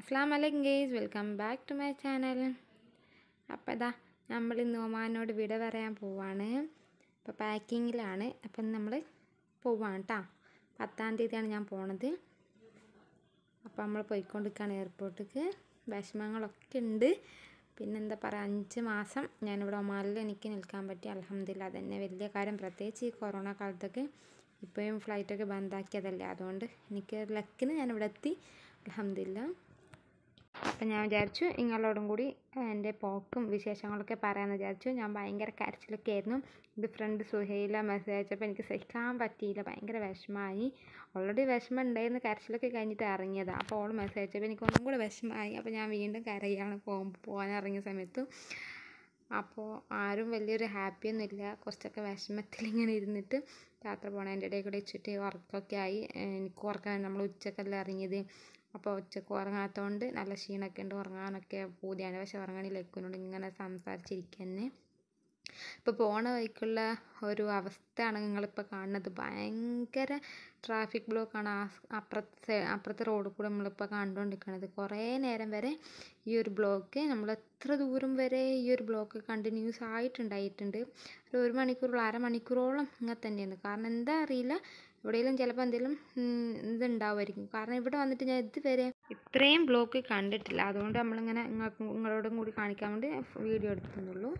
അസ്സാം വലൈക്കും guys welcome back to my channel അപ്പോൾ ഇതാ നമ്മൾ ഇന്ന് ഒമാനോട് വിട പറയാൻ പോവാണ് ഇപ്പോൾ പാക്കിങ്ങിലാണ് അപ്പം നമ്മൾ പോവാണ് കേട്ടോ പത്താം തീയതിയാണ് ഞാൻ പോണത് അപ്പോൾ നമ്മൾ പോയിക്കൊണ്ടിരിക്കുകയാണ് എയർപോർട്ടിക്ക് വിഷമങ്ങളൊക്കെ ഉണ്ട് പിന്നെന്താ പറയുക അഞ്ച് മാസം ഞാനിവിടെ ഒമാനിൽ എനിക്ക് നിൽക്കാൻ പറ്റി അലഹമ്മദില്ല അതന്നെ വലിയ കാര്യം പ്രത്യേകിച്ച് ഈ കൊറോണ കാലത്തൊക്കെ ഇപ്പോഴും ഫ്ലൈറ്റൊക്കെ ബന്ധാക്കിയതല്ലേ അതുകൊണ്ട് എനിക്ക് ലക്കിന് ഞാനിവിടെ എത്തി അലഹമ്മദില്ല അപ്പം ഞാൻ വിചാരിച്ചു നിങ്ങളോടും കൂടി എൻ്റെ പോക്കും വിശേഷങ്ങളൊക്കെ പറയാമെന്ന് വിചാരിച്ചു ഞാൻ ഭയങ്കര കരച്ചിലൊക്കെ ആയിരുന്നു ഇത് ഫ്രണ്ട് സുഹൈല മെസ്സേജ് അയച്ചപ്പോൾ എനിക്ക് സഹിക്കാൻ പറ്റിയില്ല ഭയങ്കര വിഷമമായി ഓൾറെഡി വിഷമം ഉണ്ടായിരുന്നു കരച്ചിലൊക്കെ കഴിഞ്ഞിട്ട് ഇറങ്ങിയതാണ് അപ്പോൾ ഓൾ മെസ്സേജ് അയച്ചപ്പോൾ എനിക്ക് ഒന്നും കൂടെ വിഷമമായി അപ്പോൾ ഞാൻ വീണ്ടും കരയാണ് പോകും പോകാൻ ഇറങ്ങിയ സമയത്ത് അപ്പോൾ ആരും വലിയൊരു ഹാപ്പിയൊന്നും ഇല്ല കുറച്ചൊക്കെ വിഷമത്തിൽ ഇങ്ങനെ ഇരുന്നിട്ട് യാത്ര പോകണതിൻ്റെ ഇടയിൽ കൂടെ ഇച്ചിട്ട് ഉറക്കമൊക്കെ ആയി എനിക്ക് ഉറക്കാൻ നമ്മൾ ഉച്ചക്കല്ല ഇറങ്ങിയത് അപ്പോൾ ഉച്ചക്ക് ഉറങ്ങാത്തതുകൊണ്ട് നല്ല ക്ഷീണമൊക്കെ ഉണ്ട് ഉറങ്ങാനൊക്കെ പൂതിയാണ് പക്ഷെ ഉറങ്ങണില്ല എക്കിനോട് ഇങ്ങനെ സംസാരിച്ചിരിക്കുക തന്നെ ഇപ്പോൾ പോണ വഴിക്കുള്ള ഒരു അവസ്ഥയാണ് നിങ്ങളിപ്പോൾ കാണുന്നത് ഭയങ്കര ട്രാഫിക് ബ്ലോക്കാണ് ആ അപ്പുറത്തെ അപ്പുറത്തെ റോഡിൽ കൂടെ നമ്മളിപ്പോൾ കണ്ടുകൊണ്ടിരിക്കുന്നത് കുറേ നേരം വരെ ഈ ഒരു ബ്ലോക്ക് നമ്മൾ എത്ര ദൂരം വരെ ഈ ഒരു ബ്ലോക്ക് കണ്ടിന്യൂസ് ആയിട്ടുണ്ടായിട്ടുണ്ട് ഒരു ഒരു മണിക്കൂർ അരമണിക്കൂറോളം ഇങ്ങനെ തന്നെയാണ് കാരണം എന്താ അറിയില്ല എവിടെയെങ്കിലും ചിലപ്പോൾ എന്തെങ്കിലും ഇതുണ്ടാവുമായിരിക്കും കാരണം ഇവിടെ വന്നിട്ട് ഞാൻ ഇതുവരെ ഇത്രയും ബ്ലോക്ക് കണ്ടിട്ടില്ല അതുകൊണ്ട് നമ്മളിങ്ങനെ നിങ്ങൾക്ക് നിങ്ങളോടും കൂടി കാണിക്കാൻ വേണ്ടി വീഡിയോ എടുക്കുന്നുള്ളൂ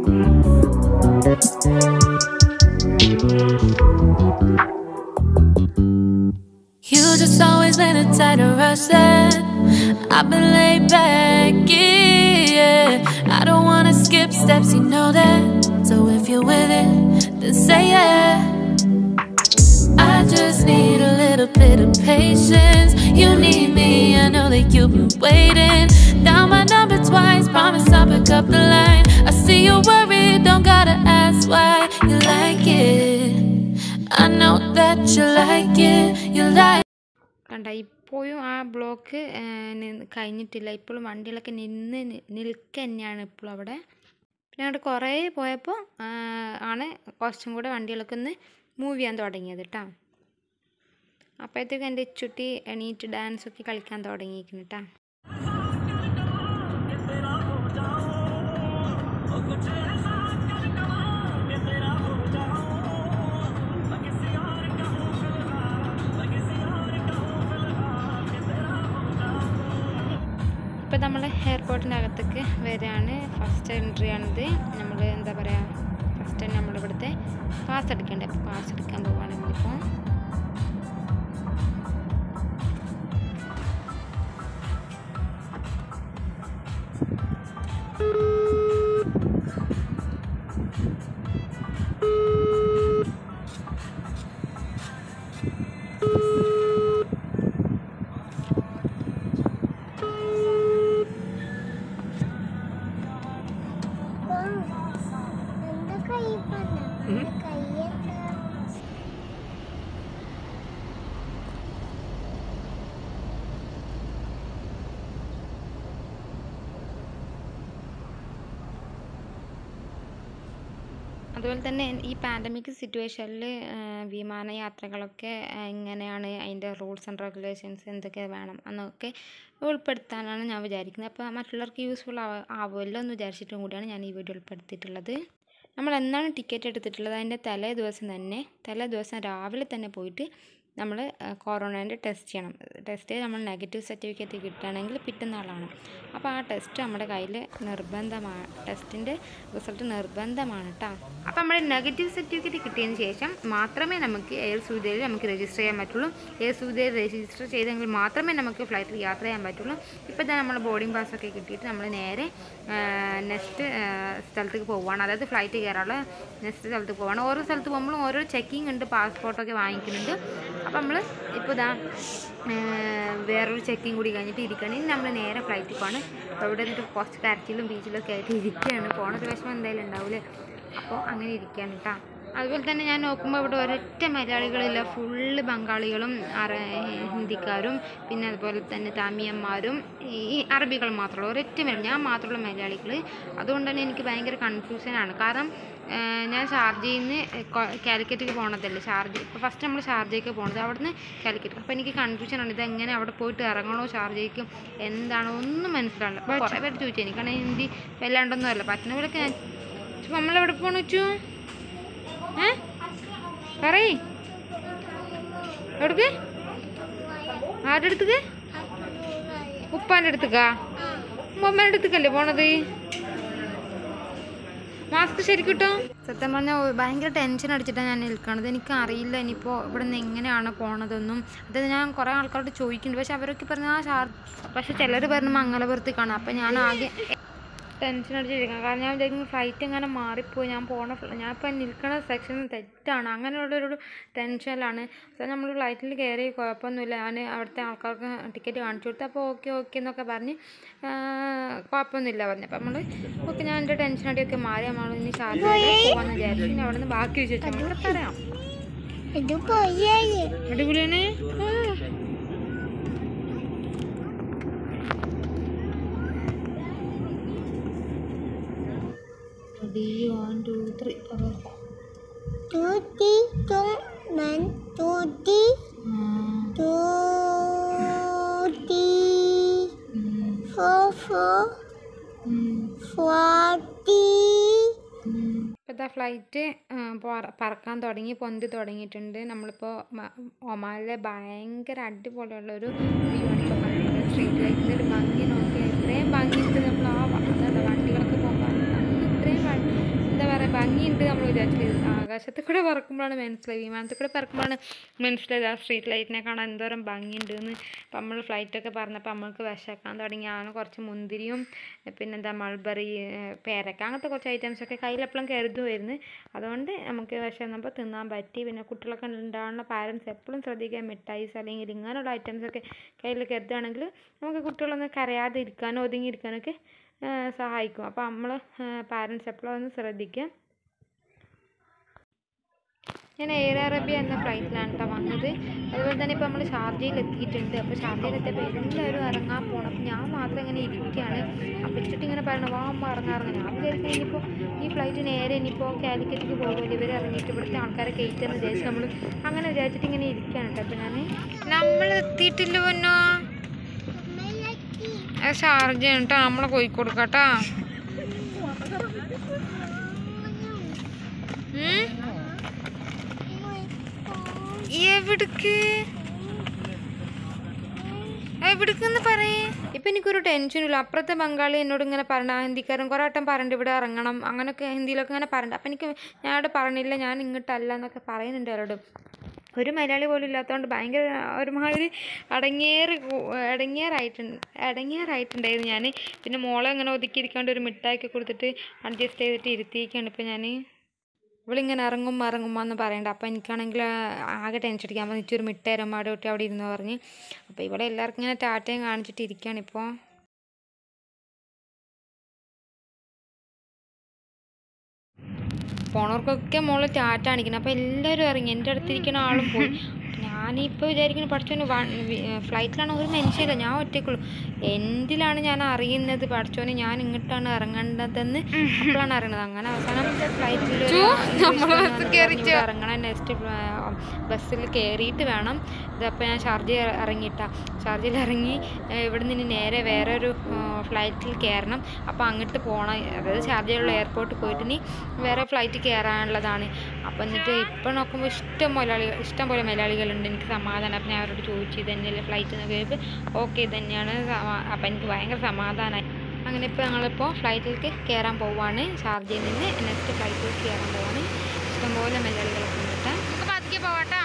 You just always been a tight rush that I've been laid back, yeah. I don't wanna skip steps, you know that. So if you're with it, then say yeah. I just need a little bit of patience. You need me, I know that you've been waiting. Down my number twice, promise I'll pick up the line. I see you worried, don't gotta ask why you like it. I know that you like it, you like കണ്ട ഇപ്പോഴും ആ block കഴിഞ്ഞിട്ടില്ല ഇപ്പോഴും വണ്ടികളൊക്കെ നിന്ന് നിൽക്കുക തന്നെയാണ് ഇപ്പോഴും അവിടെ പിന്നെ അങ്ങോട്ട് കുറേ പോയപ്പോൾ ആണ് കുറച്ചും കൂടെ വണ്ടികളൊക്കെ ഒന്ന് മൂവ് ചെയ്യാൻ തുടങ്ങിയത് കേട്ടോ അപ്പോഴത്തേക്ക് എൻ്റെ ഇച്ചുട്ടി എണീറ്റ് ഡാൻസൊക്കെ കളിക്കാൻ തുടങ്ങിയിരിക്കുന്നു കേട്ടോ ഇപ്പോൾ നമ്മൾ എയർപോർട്ടിൻ്റെ അകത്തേക്ക് വരികയാണ് ഫസ്റ്റ് എൻട്രി ആണിത് നമ്മൾ എന്താ പറയുക ഫസ്റ്റ് തന്നെ നമ്മളിവിടുത്തെ പാസ് എടുക്കേണ്ടത് അപ്പോൾ പാസ് എടുക്കാൻ പോവുകയാണ് നമ്മളിപ്പോൾ എന്താ കൈ പറഞ്ഞ കൈ എന്താ അതുപോലെ തന്നെ ഈ പാൻഡമിക് സിറ്റുവേഷനിൽ വിമാനയാത്രകളൊക്കെ എങ്ങനെയാണ് അതിൻ്റെ റൂൾസ് ആൻഡ് റെഗുലേഷൻസ് എന്തൊക്കെ വേണം എന്നൊക്കെ ഉൾപ്പെടുത്താനാണ് ഞാൻ വിചാരിക്കുന്നത് അപ്പോൾ മറ്റുള്ളവർക്ക് യൂസ്ഫുൾ ആവ ആവുമല്ലോ എന്ന് വിചാരിച്ചിട്ടും കൂടിയാണ് ഞാൻ ഈ വീഡിയോ ഉൾപ്പെടുത്തിയിട്ടുള്ളത് നമ്മൾ എന്നാണ് ടിക്കറ്റ് എടുത്തിട്ടുള്ളത് അതിൻ്റെ തലേ ദിവസം തന്നെ തലേ ദിവസം രാവിലെ തന്നെ പോയിട്ട് നമ്മൾ കൊറോണേൻ്റെ ടെസ്റ്റ് ചെയ്യണം ടെസ്റ്റ് ചെയ്ത് നമ്മൾ നെഗറ്റീവ് സർട്ടിഫിക്കറ്റ് കിട്ടുകയാണെങ്കിൽ പിറ്റുന്നാളാണ് അപ്പോൾ ആ ടെസ്റ്റ് നമ്മുടെ കയ്യിൽ നിർബന്ധമാണ് ടെസ്റ്റിൻ്റെ റിസൾട്ട് നിർബന്ധമാണ് കേട്ടോ അപ്പോൾ നമ്മുടെ നെഗറ്റീവ് സർട്ടിഫിക്കറ്റ് കിട്ടിയതിന് ശേഷം മാത്രമേ നമുക്ക് എയർ സൂര്യയിൽ നമുക്ക് രജിസ്റ്റർ ചെയ്യാൻ പറ്റുള്ളൂ എയർ സൂര്യയിൽ രജിസ്റ്റർ ചെയ്തെങ്കിൽ മാത്രമേ നമുക്ക് ഫ്ലൈറ്റിൽ യാത്ര ചെയ്യാൻ പറ്റുള്ളൂ ഇപ്പോൾ തന്നെ നമ്മൾ ബോർഡിംഗ് പാസ്സൊക്കെ കിട്ടിയിട്ട് നമ്മൾ നേരെ നെക്സ്റ്റ് സ്ഥലത്തേക്ക് പോവുകയാണ് അതായത് ഫ്ലൈറ്റ് കയറാനുള്ള നെക്സ്റ്റ് സ്ഥലത്ത് പോവുകയാണ് ഓരോ സ്ഥലത്ത് പോകുമ്പോഴും ഓരോ ചെക്കിംഗ് ഉണ്ട് പാസ്പോർട്ടൊക്കെ വാങ്ങിക്കുന്നുണ്ട് അപ്പോൾ നമ്മൾ ഇപ്പോൾ ഇതാ വേറൊരു ചെക്കിങ് കൂടി കഴിഞ്ഞിട്ട് ഇരിക്കുകയാണെങ്കിൽ നമ്മൾ നേരെ ഫ്ലൈറ്റിൽ പോകണം അപ്പോൾ ഇവിടെ നിന്നിട്ട് കുറച്ച് കരച്ചിലും ബീച്ചിലൊക്കെ ആയിട്ട് ഇരിക്കുകയാണ് പോണത് വിഷമം എന്തായാലും ഉണ്ടാവില്ലേ അപ്പോൾ അങ്ങനെ ഇരിക്കുകയാണ് കേട്ടോ അതുപോലെ തന്നെ ഞാൻ നോക്കുമ്പോൾ ഇവിടെ ഒരൊറ്റ മലയാളികളില്ല ഫുള്ള് ബംഗാളികളും അറ ഹിന്ദിക്കാരും പിന്നെ അതുപോലെ തന്നെ തമിഴന്മാരും ഈ അറബികൾ മാത്രമുള്ള ഒരൊറ്റ മലയാളി ഞാൻ മാത്രമുള്ള മലയാളികൾ അതുകൊണ്ട് തന്നെ എനിക്ക് ഭയങ്കര കൺഫ്യൂഷനാണ് കാരണം ആ, ഞാൻ ഷാർജയിൽ നിന്ന് കാലിക്കറ്റിലേക്ക് പോകണതല്ലേ ഷാർജ ഇപ്പോൾ ഫസ്റ്റ് നമ്മൾ ഷാർജയ്ക്ക് പോകണത് അവിടുന്ന് കാലിക്കറ്റ് അപ്പോൾ എനിക്ക് കൺഫ്യൂഷനാണ് ഇത് എങ്ങനെ അവിടെ പോയിട്ട് ഇറങ്ങണോ ഷാർജയ്ക്ക് എന്താണോ ഒന്നും മനസ്സിലാവില്ല അപ്പോൾ കുറേ പേര് ചോദിച്ചു എനിക്കാണെങ്കിൽ ഹിന്ദി വല്ലാണ്ടൊന്നും അല്ല പറ്റുന്ന പോലെയൊക്കെ ഞാൻ ചു, നമ്മളെവിടെ പോകണു വെച്ചു ഏ പറയ് എവിടേക്ക് ആരുടെ അടുത്തേക്ക് ഉപ്പാൻ്റെ അടുത്തേക്കാ ഉമ്മമ്മേൻ്റെ അടുത്തേക്കല്ലേ പോണത് മാസ്ക് ശരിക്കും കിട്ടോ സത്യം പറഞ്ഞാൽ ഭയങ്കര ടെൻഷൻ അടിച്ചിട്ടാണ് ഞാൻ നിൽക്കണത് എനിക്ക് അറിയില്ല ഇനിയിപ്പോൾ ഇവിടെ നിന്ന് എങ്ങനെയാണ് പോണതൊന്നും അതായത് ഞാൻ കുറേ ആൾക്കാരോട് ചോദിക്കുന്നുണ്ട് പക്ഷെ അവരൊക്കെ പറഞ്ഞാൽ ആ ഷാർ പക്ഷെ ചിലർ പറഞ്ഞു മംഗലപുരത്തേക്കാണ് അപ്പം ഞാൻ ആകെ ടെൻഷൻ അടിച്ചിരിക്കണം കാരണം ഞാൻ വിചാരിക്കുന്നു ഫ്ലൈറ്റ് എങ്ങനെ മാറിപ്പോയി ഞാൻ പോണ ഫ്ല- ഞാൻ ഇപ്പം നിൽക്കുന്ന സെക്ഷൻ തെറ്റാണ് അങ്ങനെയുള്ളൊരു ടെൻഷനിലാണ് അപ്പോൾ നമ്മൾ ഫ്ലൈറ്റിൽ കയറി കുഴപ്പമൊന്നുമില്ല ഞാൻ അവിടുത്തെ ആൾക്കാർക്ക് ടിക്കറ്റ് കാണിച്ചു കൊടുത്തു അപ്പോൾ ഓക്കെ ഓക്കെ എന്നൊക്കെ പറഞ്ഞ് ആ, കുഴപ്പമൊന്നുമില്ല പറഞ്ഞു അപ്പം നമ്മൾ ഓക്കെ ഞാൻ എൻ്റെ ടെൻഷൻ അടിയൊക്കെ മാറി നമ്മൾ ഇനി ഷാർജ പോകാമെന്ന് വിചാരിച്ചു ഇനി അവിടെ നിന്ന് ബാക്കി വിശേഷം ഇവിടെ പറയാം ഇത് പോയേ അടിപൊളിയാണ് റെഡി വൺ ടു ത്രീ തൂത്തി തുമ്മൻ തൂത്തി തൂത്തി ഫോ ഫോ സ്വാതി ഇപ്പോഴത്തെ ഫ്ലൈറ്റ് പറക്കാൻ തുടങ്ങി പൊന്തി തുടങ്ങിയിട്ടുണ്ട് നമ്മളിപ്പോൾ മ- ഒമാനിലെ ഭയങ്കര അടിപൊളിയുള്ളൊരു വ്യൂ ആണ് ഇപ്പോൾ കണ്ടത് സ്ട്രീറ്റ് ലൈറ്റിൻ്റെ ഒരു ഭംഗി നോക്കി ഇത്രയും ഭംഗിയുണ്ട് നമ്മൾ ആ വ- എന്താ വണ്ടികളൊക്കെ പോകുമ്പോൾ അന്ന് ഇത്രയും ഭ- എന്താ പറയുക ഭംഗിയുണ്ട് നമ്മൾ വിചാരിച്ചത് ആകാശത്തിൽ കൂടെ പറക്കുമ്പോഴാണ് മനസ്സിലായി വിമാനത്തിൽ കൂടെ പറക്കുമ്പോഴാണ് മനസ്സിലായത് ആ സ്ട്രീറ്റ് ലൈറ്റിനെ കാണാൻ എന്തോരം ഭംഗിയുണ്ട് എന്ന് അപ്പം നമ്മൾ ഫ്ലൈറ്റൊക്കെ പറഞ്ഞപ്പോൾ നമ്മൾക്ക് വിശക്കാൻ തുടങ്ങി ആണ് കുറച്ച് മുന്തിരിയും പിന്നെന്താ മൾബറി ഏഹ് പേരക്ക അങ്ങനത്തെ കുറച്ച് ഐറ്റംസൊക്കെ കയ്യിലെപ്പോഴും കരുതുമായിരുന്നു അതുകൊണ്ട് നമുക്ക് വിശന്നപ്പോൾ തിന്നാൻ പറ്റി പിന്നെ കുട്ടികളൊക്കെ ഉണ്ടാവുന്ന പാരൻസ് എപ്പോഴും ശ്രദ്ധിക്കുക മിഠായിസ് അല്ലെങ്കിൽ ഇങ്ങനെയുള്ള ഐറ്റംസൊക്കെ കയ്യിൽ കരുതുകയാണെങ്കിൽ നമുക്ക് കുട്ടികളൊന്ന് കരയാതെ ഇരിക്കാനോ ഒതുങ്ങിയിരിക്കാനൊക്കെ ഏഹ് സഹായിക്കും അപ്പോൾ നമ്മൾ പാരൻസ് എപ്പോഴും ഒന്ന് ശ്രദ്ധിക്കുക ഞാൻ എയർ അറേബ്യ എന്ന ഫ്ലൈറ്റിലാണ് കേട്ടോ വന്നത് അതുപോലെ തന്നെ ഇപ്പോൾ നമ്മൾ ഷാർജയിൽ എത്തിയിട്ടുണ്ട് അപ്പോൾ ഷാർജയിൽ എത്തിയപ്പോൾ എല്ലാവരും ഇറങ്ങാൻ പോകണം അപ്പോൾ ഞാൻ മാത്രം ഇങ്ങനെ ഇരിക്കുകയാണ് അപ്പോൾ ഇച്ചിട്ട് ഇങ്ങനെ പറയണം വാ അമ്മ ഇറങ്ങാൻ ഇറങ്ങാം ഞാൻ വിചാരിക്കുന്നത് ഇനിയിപ്പോൾ ഈ ഫ്ലൈറ്റ് നേരെ ഇനിയിപ്പോൾ കാലിക്കറ്റിലേക്ക് പോകുമല്ലോ ഇവർ ഇറങ്ങിയിട്ട് ഇവിടുത്തെ ആൾക്കാരെ കയറ്റുമെന്ന് വിചാരിച്ച് നമ്മൾ അങ്ങനെ വിചാരിച്ചിട്ട് ഇങ്ങനെ ഇരിക്കുകയാണ് കേട്ടോ അപ്പോൾ ഞാൻ നമ്മൾ എത്തിയിട്ടില്ല പൊന്നോ ഷാർജ കേട്ടോ നമ്മളെ കോഴിക്കോട് കേട്ടോ എവിടേക്ക് എവിടേക്കെന്ന് പറയേ ഇപ്പം എനിക്കൊരു ടെൻഷനില്ല അപ്പുറത്തെ ബംഗാളി എന്നോട് ഇങ്ങനെ പറഞ്ഞ ഹിന്ദിക്കാരൻ കുറേ വട്ടം പറഞ്ഞിട്ട് ഇവിടെ ഇറങ്ങണം അങ്ങനെയൊക്കെ ഹിന്ദിയിലൊക്കെ ഇങ്ങനെ പറഞ്ഞിട്ട് അപ്പം എനിക്ക് ഞാൻ അവിടെ പറഞ്ഞില്ല ഞാൻ ഇങ്ങോട്ടല്ല എന്നൊക്കെ പറയുന്നുണ്ട് അവരോട് ഒരു മലയാളി പോലും ഇല്ലാത്തതുകൊണ്ട് ഭയങ്കര ഒരുമാതിരി അടങ്ങിയേറി അടങ്ങിയേറായിട്ടുണ്ട് അടങ്ങിയേറായിട്ടുണ്ടായിരുന്നു ഞാൻ പിന്നെ മോളെ ഇങ്ങനെ ഒതുക്കിയിരിക്കാണ്ട് ഒരു മിഠായിയൊക്കെ കൊടുത്തിട്ട് അഡ്ജസ്റ്റ് ചെയ്തിട്ട് ഇരുത്തിയിരിക്കുകയാണ് ഇപ്പം ഞാൻ ഇവളിങ്ങനെ ഇറങ്ങും ഇറങ്ങും എന്ന് പറയണ്ട അപ്പം എനിക്കാണെങ്കിൽ ആകെ ടെൻഷൻ അടിക്കാൻ അപ്പം ഒരു മിഠായി അമ്മയുടെ കുട്ടി അവിടെ ഇരുന്ന് പറഞ്ഞ് അപ്പോൾ ഇവിടെ എല്ലാവർക്കും ഇങ്ങനെ ടാറ്റയും കാണിച്ചിട്ട് ഇരിക്കുകയാണ് ഇപ്പോൾ പോണവർക്കൊക്കെ മോള് ടാറ്റ കാണിക്കണം അപ്പോൾ എല്ലാവരും ഇറങ്ങി എൻ്റെ അടുത്തിരിക്കുന്ന ആളും പോയി ഞാനിപ്പോൾ വിചാരിക്കുന്നു പഠിച്ചോന് ഫ്ലൈറ്റിലാണ് ഒരു മനുഷ്യല്ല ഞാൻ ഒറ്റയ്ക്കുള്ളൂ എന്തിലാണ് ഞാൻ അറിയുന്നത് പഠിച്ചോന് ഞാൻ ഇങ്ങോട്ടാണ് ഇറങ്ങേണ്ടതെന്ന് അപ്പോഴാണ് അറിയണത് അങ്ങനെ അവസാനം ഫ്ലൈറ്റിൽ ഇറങ്ങണം നെക്സ്റ്റ് ബസ്സിൽ കയറിയിട്ട് വേണം ഇതപ്പോൾ ഞാൻ ഷാർജ ഇറങ്ങിയിട്ടാ ഷാർജയിൽ ഇറങ്ങി ഏഹ് ഇവിടെ നിന്ന് നേരെ വേറെ ഒരു ഫ്ലൈറ്റിൽ കയറണം അപ്പോൾ അങ്ങോട്ട് പോകണം അതായത് ഷാർജയിലുള്ള എയർപോർട്ടിൽ പോയിട്ട് ഇനി വേറെ ഫ്ലൈറ്റ് കയറാനുള്ളതാണ് അപ്പോൾ എന്നിട്ട് ഇപ്പോൾ നോക്കുമ്പോൾ ഇഷ്ടം മലയാളികൾ ഇഷ്ടം പോലെ മലയാളികളുണ്ട് എനിക്ക് സമാധാനം അപ്പോൾ ഞാൻ അവരോട് ചോദിച്ചു ഇത് തന്നെയല്ലേ ഫ്ലൈറ്റ് എന്ന് കേൾപ്പ് ഓക്കെ ഇത് തന്നെയാണ് അപ്പോൾ എനിക്ക് ഭയങ്കര സമാധാനമായി അങ്ങനെ ഇപ്പോൾ ഞങ്ങളിപ്പോൾ ഫ്ലൈറ്റിലേക്ക് കയറാൻ പോവുകയാണ് ഷാർജയിൽ നിന്ന് നെക്സ്റ്റ് ഫ്ലൈറ്റിലേക്ക് കയറാൻ പോവാണ് ഇഷ്ടംപോലെ മലയാളികളൊക്കെ ഉണ്ട് കേട്ടോ നമുക്ക് പതുക്കെ പോവാട്ടോ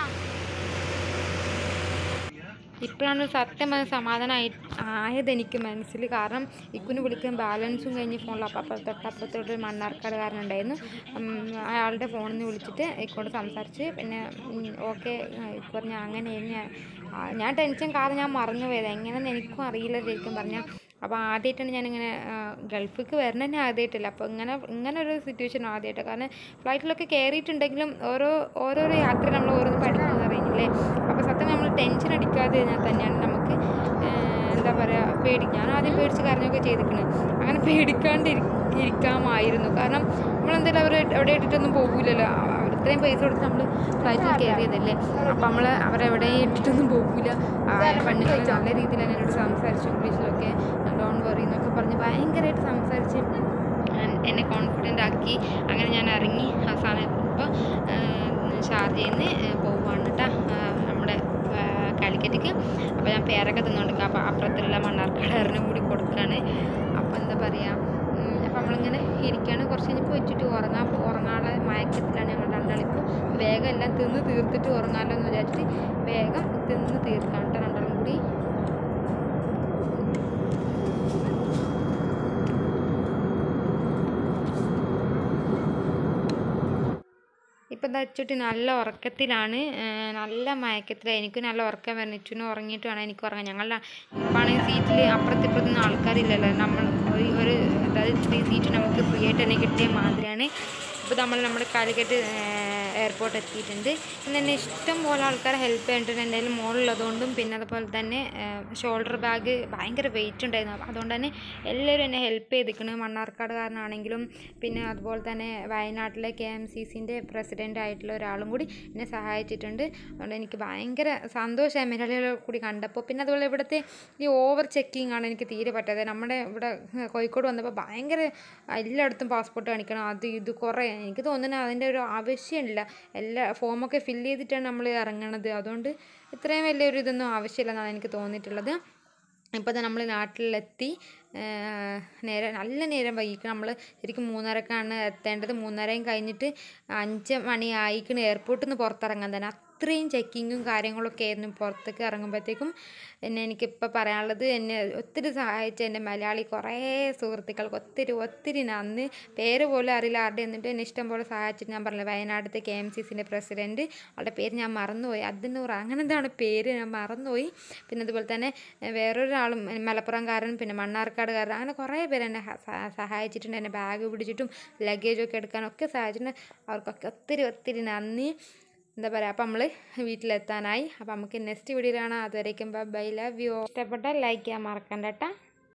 ഇപ്പോഴാണ് ഒരു സത്യം പറഞ്ഞ സമാധാനമായി ആയത് എനിക്ക് മനസ്സിൽ കാരണം ഇക്കുന് വിളിക്കാൻ ബാലൻസും കഴിഞ്ഞ് ഫോണിൽ അപ്പം തൊട്ടപ്പുറത്തോട്ട് മണ്ണാർക്കാട് കാരണം ഉണ്ടായിരുന്നു ഉം, അയാളുടെ ഫോണിൽ നിന്ന് വിളിച്ചിട്ട് ഇക്കോട് സംസാരിച്ച് പിന്നെ ഓക്കെ ഇക്കു പറഞ്ഞ അങ്ങനെ ഞാൻ ആ, ഞാൻ ടെൻഷൻ കാരണം ഞാൻ മറന്നു പോയത് എങ്ങനെയെന്ന് എനിക്കും അറിയില്ല ശരിക്കും പറഞ്ഞാൽ അപ്പോൾ ആദ്യമായിട്ടാണ് ഞാനിങ്ങനെ ആ, ഗൾഫിലേക്ക് വരണ തന്നെ ആദ്യമായിട്ടില്ല അപ്പോൾ ഇങ്ങനെ ഇങ്ങനെ ഒരു സിറ്റുവേഷൻ ആദ്യമായിട്ടാണ് കാരണം ഫ്ലൈറ്റിലൊക്കെ കയറിയിട്ടുണ്ടെങ്കിലും ഓരോ ഓരോരോ യാത്ര നമ്മൾ ഓരോന്ന് പഠിക്കുന്നത് അറിയില്ലേ അപ്പോൾ സത്യം നമ്മൾ ടെൻഷൻ അടിക്കാതെ ഞാൻ തന്നെയാണ് നമുക്ക് ഏഹ്, എന്താ പറയുക പേടി ഞാൻ ആദ്യം പേടിച്ച് കരഞ്ഞൊക്കെ ചെയ്തിരിക്കണ് അങ്ങനെ പേടിക്കാണ്ട് ഇരി- ഇരിക്കാമായിരുന്നു കാരണം നമ്മളെന്തായാലും അവർ എവിടെ ഇട്ടിട്ടൊന്നും പോകില്ലല്ലോ അവർ ഇത്രയും പൈസ കൊടുത്ത് നമ്മൾ ഫ്ലൈറ്റിൽ കയറിയതല്ലേ അപ്പം നമ്മൾ അവരെവിടെ ഇട്ടിട്ടൊന്നും പോകില്ല പെണ്ണുങ്ങൾ നല്ല രീതിയിൽ തന്നെ എന്നോട് സംസാരിച്ചു ഇംഗ്ലീഷിലൊക്കെ ഡോൺ വറി എന്നൊക്കെ പറഞ്ഞ് ഭയങ്കരമായിട്ട് സംസാരിച്ച് എൻ- എന്നെ കോൺഫിഡൻ്റ് ആക്കി അങ്ങനെ ഞാൻ ഇറങ്ങി അവസാനം ഇപ്പോൾ ഷാർജയിൽ നിന്ന് പോവുകയാണ് കേട്ടോ നമ്മുടെ ആ, കാലിക്കറ്റിക്ക് അപ്പോൾ ഞാൻ പേരൊക്കെ തിന്നുകൊടുക്കുക അപ്പോൾ അപ്പുറത്തുള്ള മണ്ണാർക്കാടുകാരനും കൂടി കൊടുക്കുകയാണ് അപ്പോൾ എന്താ പറയുക അപ്പോൾ നമ്മളിങ്ങനെ ഇരിക്കുകയാണ് കുറച്ച് കഴിഞ്ഞപ്പോൾ വെച്ചിട്ട് ഉറങ്ങാൻ ഉറങ്ങാനുള്ള മയക്കത്തിലാണ് ഞങ്ങൾ രണ്ടാളിപ്പോൾ വേഗം എല്ലാം തിന്ന് തീർത്തിട്ട് ഉറങ്ങാമല്ലോ എന്ന് വിചാരിച്ചിട്ട് വേഗം തിന്ന് തീർക്കാം കേട്ടോ രണ്ടാളും കൂടി ഇപ്പം എന്താ അച്ചുട്ടി നല്ല ഉറക്കത്തിലാണ് ഏർ നല്ല മയക്കത്തിലാണ് എനിക്ക് നല്ല ഉറക്കം വരുന്നു ഇച്ചുനും ഉറങ്ങിയിട്ട് വേണം എനിക്ക് ഉറങ്ങാൻ ഞങ്ങളുടെ ഇപ്പാണെങ്കിൽ സീറ്റിൽ അപ്പുറത്ത് ഇപ്പുറത്തൊന്നും ആൾക്കാരില്ലല്ലോ നമ്മൾ ഒരു ഒരു അതായത് ഇത്രയും സീറ്റ് നമുക്ക് ഫ്രീ ആയിട്ട് തന്നെ കിട്ടിയ മാതിരിയാണ് ഇപ്പോൾ നമ്മൾ നമ്മുടെ കാലിക്കറ്റ് എയർപോർട്ട് എത്തിയിട്ടുണ്ട് ഇന്ന് എന്നെ ഇഷ്ടം പോലെ ആൾക്കാരെ ഹെൽപ്പ് ചെയ്തിട്ടുണ്ട് എൻ്റെ കയ്യിൽ മോളുള്ളതുകൊണ്ടും പിന്നെ അതുപോലെ തന്നെ ഷോൾഡർ ബാഗ് ഭയങ്കര വെയിറ്റ് ഉണ്ടായിരുന്നു അപ്പോൾ അതുകൊണ്ട് തന്നെ എല്ലാവരും എന്നെ ഹെൽപ്പ് ചെയ്തിരിക്കണം മണ്ണാർക്കാടുകാരനാണെങ്കിലും പിന്നെ അതുപോലെ തന്നെ വയനാട്ടിലെ കെ എം സി സിൻ്റെ പ്രസിഡൻ്റ് ആയിട്ടുള്ള ഒരാളും കൂടി എന്നെ സഹായിച്ചിട്ടുണ്ട് അതുകൊണ്ട് എനിക്ക് ഭയങ്കര സന്തോഷമായി മലയാളികളെ കൂടി കണ്ടപ്പോൾ പിന്നെ അതുപോലെ ഇവിടുത്തെ ഈ ഓവർ ചെക്കിംഗ് ആണ് എനിക്ക് തീരെ പറ്റാതെ നമ്മുടെ ഇവിടെ കോഴിക്കോട് വന്നപ്പോൾ ഭയങ്കര എല്ലായിടത്തും പാസ്പോർട്ട് കാണിക്കണം അത് ഇത് കുറേ എനിക്ക് തോന്നുന്നത് അതിൻ്റെ ഒരു ആവശ്യമില്ല എല്ലാ ഫോമൊക്കെ ഫില്ല് ചെയ്തിട്ടാണ് നമ്മൾ ഇറങ്ങണത് അതുകൊണ്ട് ഇത്രയും വലിയൊരു ഇതൊന്നും ആവശ്യമില്ലെന്നാണ് എനിക്ക് തോന്നിയിട്ടുള്ളത് ഇപ്പോൾ നമ്മൾ നാട്ടിലെത്തി ഏർ നേരെ നല്ല നേരം വൈകിക്കണം നമ്മൾ ശരിക്കും മൂന്നരക്കാണ് എത്തേണ്ടത് മൂന്നരയും കഴിഞ്ഞിട്ട് അഞ്ച് മണി ആയിക്കണ് എയർപോർട്ടിൽ നിന്ന് പുറത്തിറങ്ങാൻ തന്നെ അത്രയും ചെക്കിങ്ങും കാര്യങ്ങളൊക്കെ ആയിരുന്നു പുറത്തേക്ക് ഇറങ്ങുമ്പോഴത്തേക്കും എന്നെ എനിക്കിപ്പോൾ പറയാനുള്ളത് എന്നെ ഒത്തിരി സഹായിച്ച എൻ്റെ മലയാളി കുറേ സുഹൃത്തുക്കൾക്ക് ഒത്തിരി ഒത്തിരി നന്ദി പേര് പോലും അറിയില്ല ആരുടെ എന്നിട്ട് എന്നെ ഇഷ്ടം പോലെ സഹായിച്ചിട്ട് ഞാൻ പറഞ്ഞില്ല വയനാട്ടിലത്തെ കെ എം സി സിൻ്റെ പ്രസിഡൻറ്റ് അവളുടെ പേര് ഞാൻ മറന്നുപോയി അതിനൂറ് അങ്ങനെ എന്താണ് പേര് ഞാൻ മറന്നുപോയി പിന്നെ അതുപോലെ തന്നെ എഹ്, വേറൊരാളും എഹ്, മലപ്പുറംകാരൻ പിന്നെ മണ്ണാർക്കാടുകാരൻ അങ്ങനെ കുറേ പേര് എന്നെ ഹ- സഹ- സഹായിച്ചിട്ടുണ്ട് എന്നെ ബാഗ് പിടിച്ചിട്ടും ലഗേജൊക്കെ എടുക്കാനൊക്കെ സഹായിച്ചിട്ടുണ്ട് അവർക്കൊക്കെ ഒത്തിരി ഒത്തിരി നന്ദി എന്താ പറയുക അപ്പം നമ്മൾ വീട്ടിലെത്താനായി അപ്പം നമുക്ക് നെക്സ്റ്റ് വീഡിയോ കാണാം അതുവരേക്കും ബൈ ലവ് യു ഇഷ്ടപ്പെട്ടാൽ ലൈക്ക് ചെയ്യാൻ മറക്കണ്ട കേട്ടോ